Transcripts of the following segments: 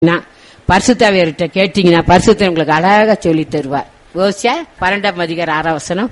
நான் பரிசுத்தாவியர்கிட்ட கேட்டீங்கன்னா பரிசுத்த உங்களுக்கு அழகா சொல்லி தருவார் யோசிச்சா பன்னெண்டாம் அதிகார ஆறாம் வசனம்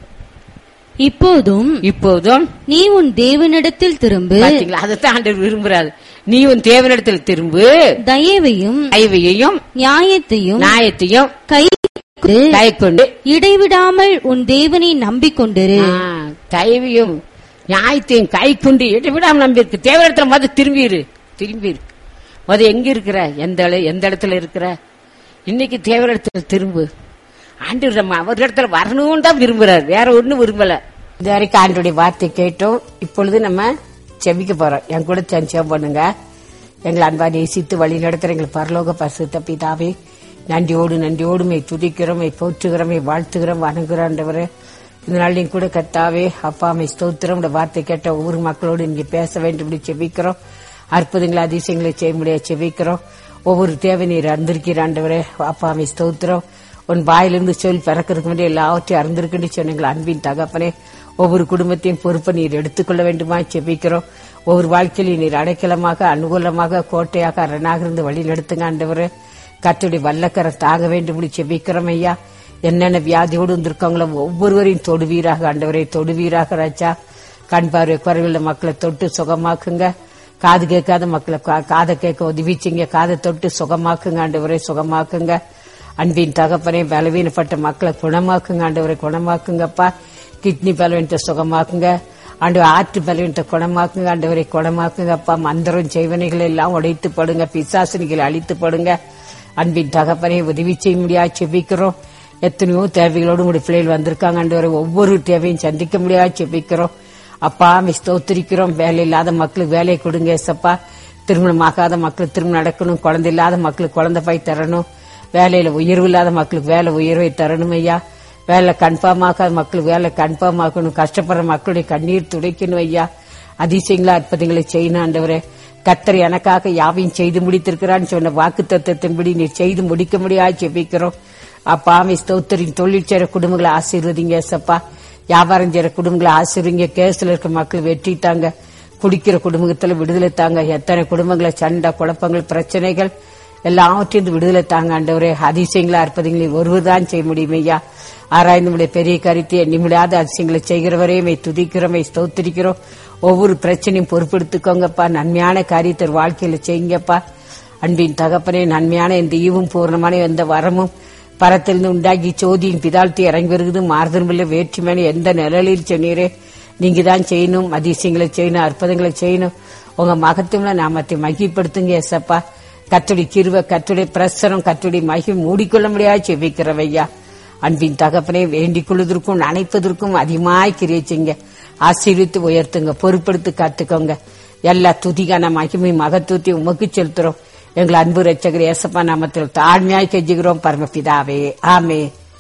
இப்போதும் இப்போதும் நீ உன் தேவனிடத்தில் திரும்பு பாத்தீங்களா அதைத்தான் ஆண்டவர் விரும்புறாரு நீ உன் தேவனிடத்தில் திரும்பு தயவையும் ஐவையையும் நியாயத்தையும் நியாயத்தையும் கை கைக்கொண்டு இடைவிடாமல் உன் தேவனை நம்பிக்கொண்டிரு ஆ, தயவையும் நியாயத்தையும் கை கொண்டு விடாம நம்பி இருக்கு தேவனிடத்துல மொத திரும்பிரு திரும்பிரு முத எங்க இருக்கிற எந்த இட- எந்த இடத்துல இருக்கிற இன்னைக்கு தேவனிடத்துல திரும்பு ஆண்டு நம்ம அவர் இடத்துல வரணும்னு தான் விரும்புறாரு வேற ஒண்ணும் விரும்பல இது வரைக்கும் ஆண்டுடைய வார்த்தை கேட்டோம் இப்பொழுது நம்ம செபிக்க போறோம் என் கூட சஞ்சம் பண்ணுங்க எங்களை அன்பா நேசித்து வழி நடத்துற எங்கள் பரலோக பரிசுத்த பிதாவே நன்றியோடு நன்றியோடு மை துதிக்கிறோம் மை போற்றுகிறோம் மை வாழ்த்துகிறோம் வணங்குகிறோம் ஆண்டவரே இந்த நாள் நீ கூட கத்தாவே அப்பா மை ஸ்தோத்திரம் இந்த வார்த்தை கேட்ட ஒவ்வொரு மக்களோடு நீங்க பேச வேண்டும் என்று செபிக்கிறோம் அற்புதங்களை அதிசயங்களை செய்ய முடியாது செபிக்கிறோம் ஒவ்வொரு தேவை நீர் அறிந்திருக்கிற ஆண்டவரே அப்பா மை ஸ்தோத்திரம் உன் வாயிலிருந்து சொல் பிறக்கிறதுக்கு முன்னாடி எல்லாவற்றையும் அறிந்திருக்குன்னு சொன்னீங்களா அன்பின் தகப்பனே ஒவ்வொரு குடும்பத்தையும் பொறுப்பை நீர் எடுத்துக்கொள்ள வேண்டுமா செபிக்கிறோம் ஒவ்வொரு வாழ்க்கையிலும் நீர் அடைக்கலமாக அனுகூலமாக கோட்டையாக அரணாக இருந்து வழி நடத்துங்க ஆண்டவரே கத்துடைய வல்லக்கரம் தாங்க வேண்டும் என்று செபிக்கிறோம் ஐயா என்னென்ன வியாதியோடு வந்திருக்காங்களோ ஒவ்வொருவரையும் தொடுவீராக ஆண்டவரை தொடுவீராக ராஜா கண் பார்வை குறைவுள்ள மக்களை தொட்டு சுகமாக்குங்க காது கேட்காத மக்களை கா- காதை கேட்க உதவிச்சிங்க காதை தொட்டு சுகமாக்குங்க ஆண்டவரை சுகமாக்குங்க அன்பின் தகப்பனே பலவீனப்பட்ட மக்களை குணமாக்குங்க ஆண்டவரை குணமாக்குங்கப்பா கிட்னி பலவீனத்தை சுகமாக்குங்க ஆண்டு ஆற்று பலவீனத்தை குணமாக்குங்க ஆண்டவரை குணமாக்குங்கப்பா மந்திரம் செய்வனைகளை எல்லாம் உடைத்து படுங்க பிசாசனிகளை அழித்து படுங்க அன்பின் தகப்பனை உதவி செய்ய முடியாது செபிக்கிறோம் எத்தனையோ தேவைகளோடு உங்களுடைய பிள்ளைகள் வந்திருக்காங்க ஆண்டவரை ஒவ்வொரு தேவையும் சந்திக்க முடியாது செபிக்கிறோம் அப்பா மை ஸ்தோத்திரிக்கிறோம் வேலை இல்லாத மக்களுக்கு வேலை கொடுங்க ஏசப்பா திருமணம் ஆகாத மக்களுக்கு திருமணம் நடக்கணும் குழந்தை இல்லாத மக்களுக்கு குழந்தை பாய் தரணும் வேலையில உயர்வு இல்லாத மக்களுக்கு வேலை உயர்வை தரணும் ஐயா வேலை கன்ஃபார்ம் ஆகாத மக்களுக்கு வேலை கன்ஃபார்ம் ஆக்கணும் கஷ்டப்படுற மக்களுடைய கண்ணீர் துடைக்கணும் ஐயா அதிசயங்களா அற்புதங்களை செய்யணும் ஆண்டவரே கத்தர் எனக்காக யாவையும் செய்து முடித்திருக்கிறான்னு சொன்ன வாக்கு தத்துவத்தின்படி நீர் செய்து முடிக்க முடியாது ஜெபிக்கிறோம் அப்பா ஆமை ஸ்தோத்தரின் தொழில் செய்ற குடும்பங்களை ஆசீர்வதிங்க ஏசப்பா வியாபாரம் செய்யற குடும்பங்களை ஆசீர்வதிங்க கேஸ்ல இருக்க மக்கள் வெற்றி தாங்க குடிக்கிற குடும்பத்துல விடுதலை தாங்க எத்தனை குடும்பங்களை சண்டை குழப்பங்கள் பிரச்சனைகள் எல்லாவற்றையும் விடுதலை தாங்க ஆண்டவரே அதிசயங்களா அற்புதங்களை ஒருவர் தான் செய்ய முடியும் ஐயா ஆராய்ந்து நம்முடைய பெரிய கருத்தை எண்ணிமுடியாத அதிசயங்களை செய்கிறவரே மை துதிக்கிறோம் மை ஸ்தோத்திரிக்கிறோம் ஒவ்வொரு பிரச்சனையும் பொறுப்பெடுத்துக்கோங்கப்பா நன்மையான காரியத்தை வாழ்க்கையில செய்யுங்கப்பா அன்பின் தகப்பனே நன்மையான இந்த ஈவும் பூர்ணமான எந்த வரமும் பரத்திலிருந்து உண்டாகி சோதியின் பிதாழ்த்தி இறங்கி வருகிறது மாறுதல் வேற்றுமையான எந்த நிழலில் சொன்னீரே நீங்க தான் செய்யணும் அதிசயங்களை செய்யணும் அற்புதங்களை செய்யணும் உங்க மகத்துவம்ல நாமத்தை மகிப்படுத்துங்க ஏசப்பா கத்துடைய கிருவ கத்துடைய பிரசரம் கத்துடைய மகி மூடிக்கொள்ள முடியாது செவிக்கிறவையா அன்பின் தகப்பனை வேண்டிக் கொள்வதற்கும் நினைப்பதற்கும் அதிகமாய் கிரியச்சிங்க ஆசீர்வித்து உயர்த்துங்க பொறுப்படுத்தி காத்துக்கோங்க எல்லா துதிகான மகிமை மகத்துவத்தை உமக்கு செலுத்துறோம் எங்கள் அன்பு ரட்சகர் ஏசப்பா நாமத்தில் தாழ்மையாய் கெஞ்சுகிறோம் பரமபிதாவே ஆமே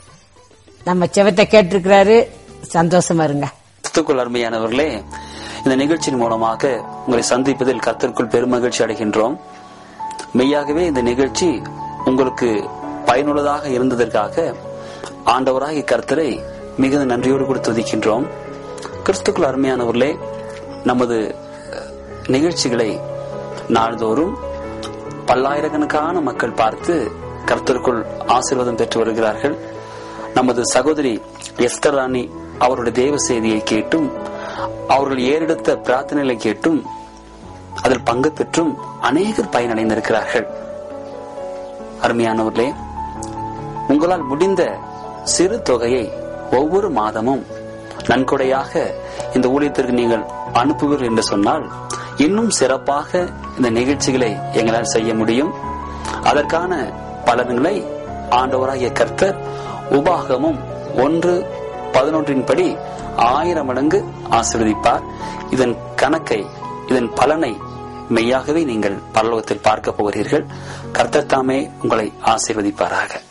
நம்ம செவத்தை கேட்டிருக்கிறாரு சந்தோஷமா இருங்க கிறிஸ்துக்குள் அருமையானவர்களே இந்த நிகழ்ச்சியின் மூலமாக உங்களை சந்திப்பதில் கர்த்தருக்குள் பெருமகிழ்ச்சி அடைகின்றோம் மெய்யாகவே இந்த நிகழ்ச்சி உங்களுக்கு பயனுள்ளதாக இருந்ததற்காக ஆண்டவராகிய கர்த்தரை மிகுந்த நன்றியோடு கூட துதிக்கின்றோம் கிறிஸ்துக்குள் அருமையானவர்களே நமது நிகழ்ச்சிகளை நாள்தோறும் பல்லாயிரக்கணக்கான மக்கள் பார்த்து கர்த்தருக்குள் ஆசீர்வாதம் பெற்று வருகிறார்கள் நமது சகோதரி எஸ்தர் ராணி அவருடைய தேவ செய்தியை கேட்டும் அவர்கள் ஏறெடுத்த பிரார்த்தனைகளை கேட்டும் அதில் பங்கு பெற்றும் அநேகர் பயனடைந்திருக்கிறார்கள் அருமையானவர்களே உங்களால் முடிந்த சிறு தொகையை ஒவ்வொரு மாதமும் நன்கொடையாக இந்த ஊழியத்திற்கு நீங்கள் அனுப்புவீர்கள் என்று சொன்னால் இன்னும் சிறப்பாக இந்த நிகழ்ச்சிகளை எங்களால் செய்ய முடியும் அதற்கான பலன்களை ஆண்டவராகிய கர்த்தர் உபாகமும் ஒன்று பதினொன்றின் படி ஆயிரம் மடங்கு ஆசீர்வதிப்பார் இதன் கணக்கை இதன் பலனை மெய்யாகவே நீங்கள் பரலோகத்தில் பார்க்க போகிறீர்கள் கர்த்தர் தாமே உங்களை ஆசீர்வதிப்பாராக